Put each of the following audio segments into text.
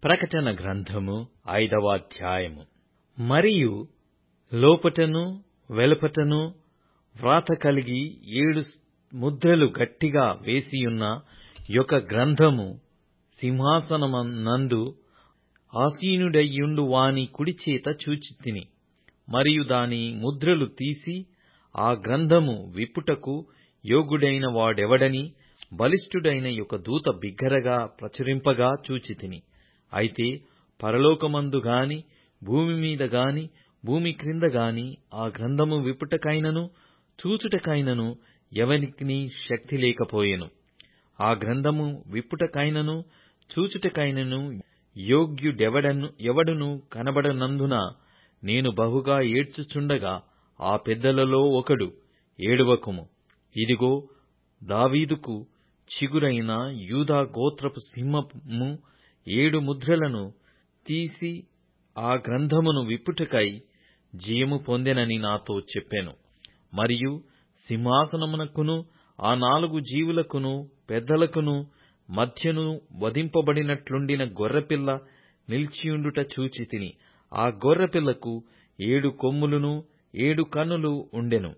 ప్రకటన గ్రంథము ఐదవ అధ్యాయము మరియు లోపటను వెలుపటను వ్రాత కలిగి ఏడు ముద్రలు గట్టిగా వేసియున్న యొక్క గ్రంథము సింహాసనమునందు ఆసీనుడైయుండు వాని కుడిచేత చూచితిని మరియు దాని ముద్రలు తీసి ఆ గ్రంథము విప్పుటకు యోగ్యుడైన వాడెవడని బలిష్ఠుడైన యొక్క దూత బిగ్గరగా ప్రచురింపగా చూచితిని అయితే పరలోకమందు గాని భూమి మీద గాని భూమి క్రింద గాని ఆ గ్రంథము విప్పుటకైనను చూచుటకైనను ఎవనికిని శక్తి లేకపోయెను ఆ గ్రంథము విప్పుటకైనను చూచుటకైనను యోగ్యుడెవడును కనబడనందున నేను బహుగా ఏడ్చుచుండగా ఆ పెద్దలలో ఒకడు ఏడవకుము ఇదిగో దావీదుకు చిగురైన యూదా గోత్రపు సింహము ఏడు ముద్రలను తీసి ఆ గ్రంథమును విప్పుటకై జయము పొందెనని నాతో చెప్పెను మరియు సింహాసనమునకును ఆ నాలుగు జీవులకును పెద్దలకును మధ్యను వధింపబడినట్లుండిన గొర్రెపిల్ల నిలిచియుండుట చూచితిని ఆ గొర్రెపిల్లకు ఏడు కొమ్ములును ఏడు కన్నులు ఉండెను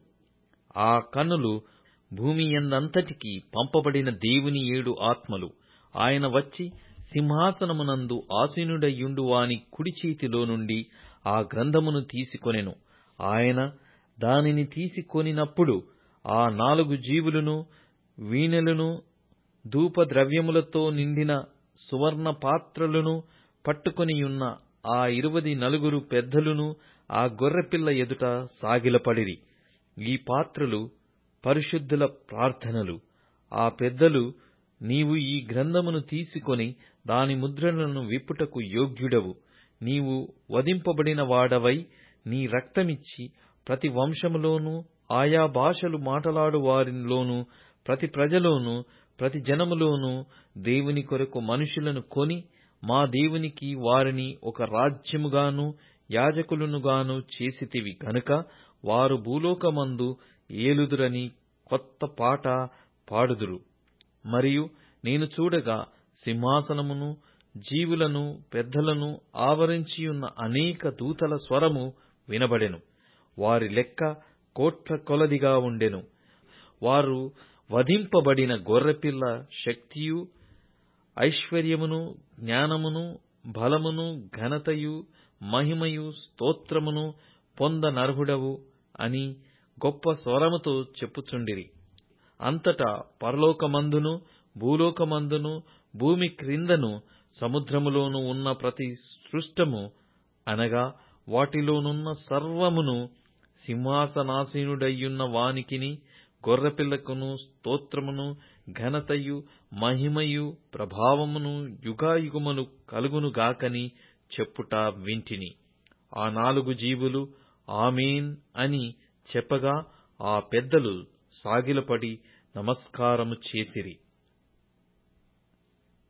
ఆ కన్నులు భూమియందంతటికీ పంపబడిన దేవుని ఏడు ఆత్మలు ఆయన వచ్చి సింహాసనమునందు ఆసీనుడయ్యుండు వాని కుడి చేతిలో నుండి ఆ గ్రంథమును తీసుకొనెను ఆయన దానిని తీసుకొనినప్పుడు ఆ నాలుగు జీవులను వీణెలను ధూపద్రవ్యములతో నిండిన సువర్ణ పాత్రలను పట్టుకొనియున్న ఆ ఇరువది నలుగురు పెద్దలును ఆ గొర్రెపిల్ల ఎదుట సాగిలపడిరి ఈ పాత్రలు పరిశుద్ధుల ప్రార్థనలు ఆ పెద్దలు నీవు ఈ గ్రంథమును తీసుకొని దాని ముద్రలను విప్పుటకు యోగ్యుడవు నీవు వధింపబడిన వాడవై నీ రక్తమిచ్చి ప్రతి వంశములోను ఆయా భాషలు మాటలాడు వారిలోను ప్రతి ప్రజలోను ప్రతి జనములోను దేవుని కొరకు మనుషులను కొని మా దేవునికి వారిని ఒక రాజ్యముగాను యాజకులనుగాను చేసితివి గనుక వారు భూలోకమందు ఏలుదురని కొత్త పాట పాడుదురు మరియు నేను చూడగా సింహాసనమును జీవులను పెద్దలను ఆవరించియున్న అనేక దూతల స్వరము వినబడెను వారి లెక్క కోట్ల కొలదిగా ఉండెను వారు వధింపబడిన గొర్రెపిల్ల శక్తియు ఐశ్వర్యమును జ్ఞానమును బలమును ఘనతయు మహిమయు స్తోత్రమును పొందనర్హుడవు అని గొప్ప స్వరముతో చెప్పుచుండిరి అంతటా పరలోకమందును భూలోకమందును భూమి క్రిందను సముద్రములోను ఉన్న ప్రతి సృష్టము అనగా వాటిలోనున్న సర్వమును సింహాసనాసీనుడయ్యున్న వానికిని గొర్రెపిల్లకును స్తోత్రమును ఘనతయు మహిమయు ప్రభావమును యుగాయుగములు కలుగును గాకని చెప్పుట వింటిని ఆ నాలుగు జీవులు ఆమేన్ అని చెప్పగా ఆ పెద్దలు సాగిలపడి నమస్కారము చేసిరి